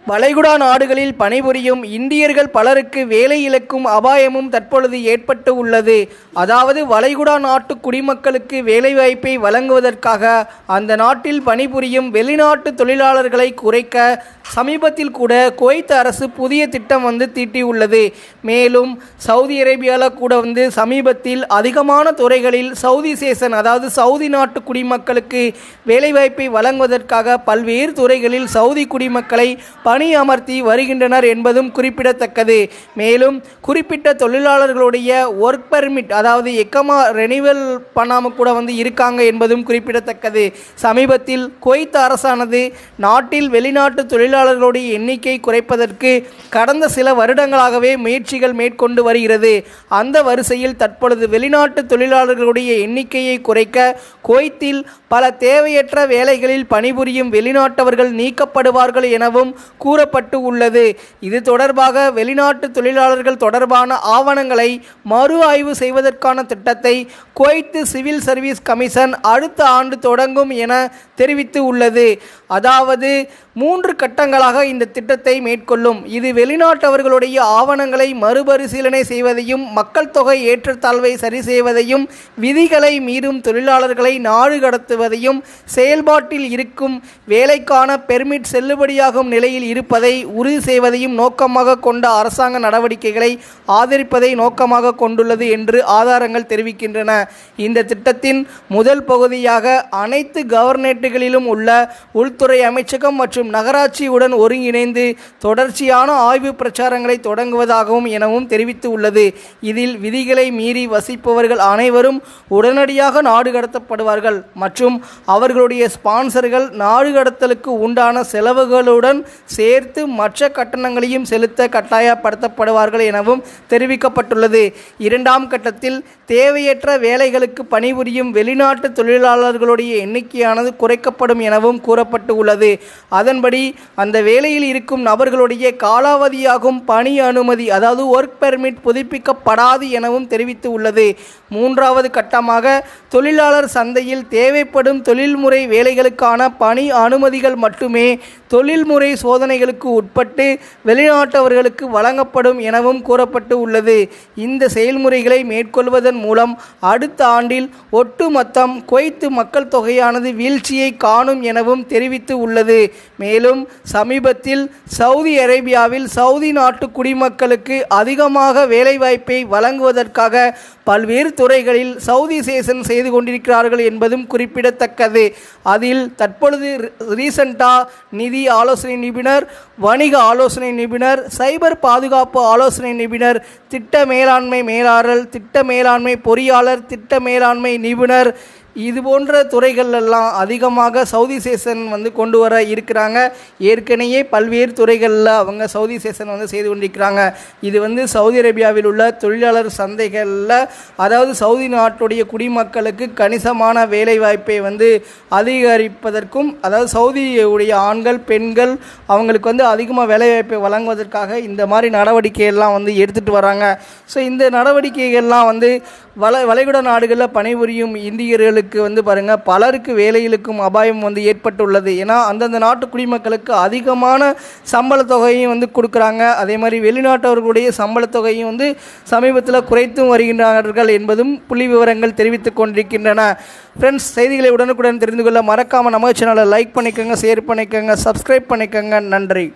வளைகுடா நாடுகளில் பணிபுரியும் இந்தியர்கள் பலருக்கு வேலை இழக்கும் அபாயமும் தற்பொழுது ஏற்பட்டு உள்ளது அதாவது வளைகுடா நாட்டு குடிமக்களுக்கு வேலைவாய்ப்பை வழங்குவதற்காக அந்த நாட்டில் பணிபுரியும் வெளிநாட்டு தொழிலாளர்களை குறைக்க சமீபத்தில் கூட குவைத் அரசு புதிய திட்டம் வந்து தீட்டியுள்ளது மேலும் சவுதி அரேபியாவில் கூட வந்து சமீபத்தில் அதிகமான துறைகளில் சவுதி சேசன் அதாவது சவுதி நாட்டு குடிமக்களுக்கு வேலைவாய்ப்பை வழங்குவதற்காக பல்வேறு துறைகளில் சவுதி குடிமக்களை பணி அமர்த்தி வருகின்றனர் என்பதும் குறிப்பிடத்தக்கது மேலும் குறிப்பிட்ட தொழிலாளர்களுடைய ஒர்க் பெர்மிட் அதாவது எக்கமா ரெனிவல் பண்ணாமல் கூட வந்து இருக்காங்க என்பதும் குறிப்பிடத்தக்கது சமீபத்தில் குவைத் அரசானது நாட்டில் வெளிநாட்டு தொழிலாளர்களுடைய எண்ணிக்கை குறைப்பதற்கு கடந்த சில வருடங்களாகவே முயற்சிகள் மேற்கொண்டு வருகிறது அந்த வரிசையில் தற்பொழுது வெளிநாட்டு தொழிலாளர்களுடைய எண்ணிக்கையை குறைக்க குவைத்தில் பல தேவையற்ற வேலைகளில் பணிபுரியும் வெளிநாட்டவர்கள் நீக்கப்படுவார்கள் எனவும் கூறப்பட்டு உள்ளது இது தொடர்பாக வெளிநாட்டு தொழிலாளர்கள் தொடர்பான ஆவணங்களை மறு ஆய்வு செய்வதற்கான திட்டத்தை குவைத்து சிவில் சர்வீஸ் கமிஷன் அடுத்த ஆண்டு தொடங்கும் என தெரிவித்து உள்ளது அதாவது மூன்று கட்டங்களாக இந்த திட்டத்தை மேற்கொள்ளும் இது வெளிநாட்டவர்களுடைய ஆவணங்களை மறுபரிசீலனை செய்வதையும் மக்கள் தொகை ஏற்றத்தாழ்வை சரி செய்வதையும் விதிகளை மீறும் தொழிலாளர்களை நாடு கடத்துவதையும் செயல்பாட்டில் இருக்கும் வேலைக்கான பெர்மிட் செல்லுபடியாகும் நிலையில் இருப்பதை உறுதி செய்வதையும் நோக்கமாக கொண்ட அரசாங்க நடவடிக்கைகளை ஆதரிப்பதை நோக்கமாக கொண்டுள்ளது என்று ஆதாரங்கள் தெரிவிக்கின்றன இந்த திட்டத்தின் முதல் பகுதியாக அனைத்து கவர்னேட்டுகளிலும் உள்ள உள்துறை அமைச்சகம் மற்றும் நகராட்சியுடன் ஒருங்கிணைந்து தொடர்ச்சியான ஆய்வு பிரச்சாரங்களை தொடங்குவதாகவும் எனவும் தெரிவித்து உள்ளது இதில் விதிகளை மீறி வசிப்பவர்கள் அனைவரும் உடனடியாக நாடு கடத்தப்படுவார்கள் மற்றும் அவர்களுடைய ஸ்பான்சர்கள் நாடு கடத்தலுக்கு உண்டான செலவுகளுடன் சேர்த்து மற்ற கட்டணங்களையும் செலுத்த கட்டாயப்படுத்தப்படுவார்கள் எனவும் தெரிவிக்கப்பட்டுள்ளது இரண்டாம் கட்டத்தில் தேவையற்ற வேலைகளுக்கு பணிபுரியும் வெளிநாட்டு தொழிலாளர்களுடைய எண்ணிக்கையானது குறைக்கப்படும் எனவும் கூறப்பட்டு உள்ளது அதன்படி அந்த வேலையில் இருக்கும் நபர்களுடைய காலாவதியாகும் பணி அனுமதி அதாவது ஒர்க் பெர்மிட் புதுப்பிக்கப்படாது எனவும் தெரிவித்து உள்ளது மூன்றாவது கட்டமாக தொழிலாளர் சந்தையில் தேவைப்படும் தொழில்முறை வேலைகளுக்கான பணி அனுமதிகள் மட்டுமே தொழில்முறை சோதனைகளுக்கு உட்பட்டு வெளிநாட்டவர்களுக்கு வழங்கப்படும் எனவும் கூறப்பட்டு உள்ளது இந்த செயல்முறைகளை மேற்கொள்வதன் மூலம் அடுத்த ஆண்டில் ஒட்டுமொத்தம் குவைத்து மக்கள் தொகையானது வீழ்ச்சியை காணும் எனவும் தெரிவித்து உள்ளது மேலும் சமீபத்தில் சவுதி அரேபியாவில் சவுதி நாட்டு குடிமக்களுக்கு அதிகமாக வேலைவாய்ப்பை வழங்குவதற்காக பல்வேறு துறைகளில் சவுதி சேசன் செய்து கொண்டிருக்கிறார்கள் என்பதும் குறிப்பிடத்தக்கது அதில் தற்பொழுது ரீசண்டாக நிதி ஆலோசனை நிபுணர் வணிக ஆலோசனை நிபுணர் சைபர் பாதுகாப்பு ஆலோசனை நிபுணர் திட்ட மேலாண்மை மேலாளர் திட்ட மேலாண்மை பொறியாளர் திட்ட மேலாண்மை நிபுணர் இது போன்ற துறைகள் எல்லாம் அதிகமாக சவுதி சேஷன் வந்து கொண்டு வர இருக்கிறாங்க ஏற்கனவே பல்வேறு துறைகளில் அவங்க சவுதி சேஷன் வந்து செய்து கொண்டிருக்கிறாங்க இது வந்து சவுதி அரேபியாவில் உள்ள தொழிலாளர் சந்தைகளில் அதாவது சவுதி நாட்டுடைய குடிமக்களுக்கு கணிசமான வேலை வாய்ப்பை வந்து அதிகரிப்பதற்கும் அதாவது சவுதியுடைய ஆண்கள் பெண்கள் அவங்களுக்கு வந்து அதிகமாக வேலைவாய்ப்பை வழங்குவதற்காக இந்த மாதிரி நடவடிக்கைகள்லாம் வந்து எடுத்துகிட்டு வராங்க ஸோ இந்த நடவடிக்கைகள்லாம் வந்து வள வளைகுடா நாடுகளில் பணிபுரியும் இந்தியர்களுக்கு வந்து பாருங்கள் பலருக்கு வேலையிலுக்கும் அபாயம் வந்து ஏற்பட்டுள்ளது ஏன்னா அந்தந்த நாட்டு குடிமக்களுக்கு அதிகமான சம்பள தொகையும் வந்து கொடுக்குறாங்க அதே மாதிரி வெளிநாட்டவர்களுடைய சம்பள தொகையும் வந்து சமீபத்தில் குறைத்தும் வருகின்றார்கள் என்பதும் புள்ளி விவரங்கள் தெரிவித்துக் கொண்டிருக்கின்றன ஃப்ரெண்ட்ஸ் செய்திகளை உடனுக்குடன் தெரிந்து கொள்ள மறக்காமல் நம்ம சேனலை லைக் பண்ணிக்கோங்க ஷேர் பண்ணிக்கோங்க சப்ஸ்கிரைப் பண்ணிக்கோங்க நன்றி